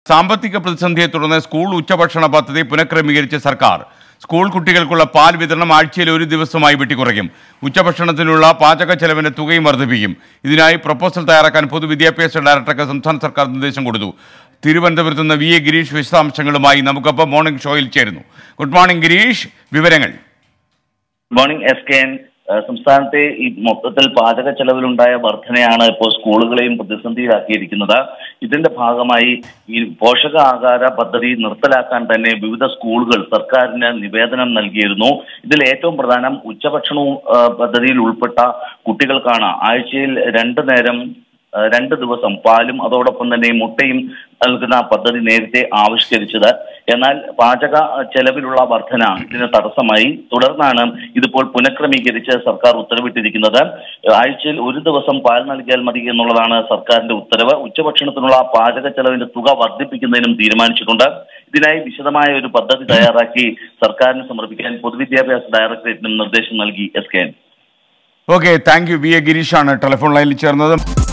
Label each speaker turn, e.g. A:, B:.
A: സാമ്പത്തിക പ്രതിസന്ധിയെ തുടർന്ന് സ്കൂൾ ഉച്ചഭക്ഷണ പദ്ധതി പുനഃക്രമീകരിച്ച സർക്കാർ സ്കൂൾ കുട്ടികൾക്കുള്ള പാൽ വിതരണം ആഴ്ചയിൽ ഒരു ദിവസമായി വെട്ടിക്കുറയ്ക്കും ഉച്ചഭക്ഷണത്തിനുള്ള പാചക ചെലവിന്റെ തുകയും വർദ്ധിപ്പിക്കും ഇതിനായി പ്രപ്പോസൽ തയ്യാറാക്കാൻ പൊതുവിദ്യാഭ്യാസ ഡയറക്ടർക്ക് സംസ്ഥാന സർക്കാർ നിർദ്ദേശം കൊടുത്തു തിരുവനന്തപുരത്ത് നിന്ന് വി എ ഗിരീഷ് വിശദാംശങ്ങളുമായി നമുക്കൊപ്പം മോർണിംഗ് ഷോയിൽ ചേരുന്നു ഗുഡ് മോർണിംഗ് ഗിരീഷ് വിവരങ്ങൾ
B: മോർണിംഗ് എസ് കെ എൻ ഏഹ് സംസ്ഥാനത്തെ ഈ മൊത്തത്തിൽ പാചക ചെലവിലുണ്ടായ വർധനയാണ് ഇപ്പോൾ സ്കൂളുകളെയും പ്രതിസന്ധിയിലാക്കിയിരിക്കുന്നത് ഇതിന്റെ ഭാഗമായി ഈ പോഷകാഹാര പദ്ധതി നിർത്തലാക്കാൻ തന്നെ വിവിധ സ്കൂളുകൾ സർക്കാരിന് നിവേദനം നൽകിയിരുന്നു ഇതിൽ ഏറ്റവും പ്രധാനം ഉച്ചഭക്ഷണവും ഏഹ് പദ്ധതിയിൽ ഉൾപ്പെട്ട കുട്ടികൾക്കാണ് ആഴ്ചയിൽ രണ്ടു നേരം ഏഹ് രണ്ട് ദിവസം പാലും അതോടൊപ്പം തന്നെ മുട്ടയും നൽകുന്ന പദ്ധതി നേരത്തെ ആവിഷ്കരിച്ചത് എന്നാൽ പാചക ചെലവിലുള്ള വർധന ഇതിന് തടസ്സമായി തുടർന്നാണ് ഇതിപ്പോൾ പുനഃക്രമീകരിച്ച് സർക്കാർ ഉത്തരവിട്ടിരിക്കുന്നത് ആഴ്ചയിൽ ഒരു ദിവസം പാൽ നൽകിയാൽ മതി എന്നുള്ളതാണ് സർക്കാരിന്റെ ഉത്തരവ് ഉച്ചഭക്ഷണത്തിനുള്ള പാചക ചെലവിന്റെ തുക വർദ്ധിപ്പിക്കുന്നതിനും തീരുമാനിച്ചിട്ടുണ്ട് ഇതിനായി വിശദമായ ഒരു പദ്ധതി തയ്യാറാക്കി സർക്കാരിന് സമർപ്പിക്കാൻ പൊതുവിദ്യാഭ്യാസ ഡയറക്ടറേറ്റിനും നിർദ്ദേശം നൽകി S K N
A: okay thank you V A ഗിരീഷാണ് ടെലിഫോൺ ലൈനിൽ ചേർന്നത്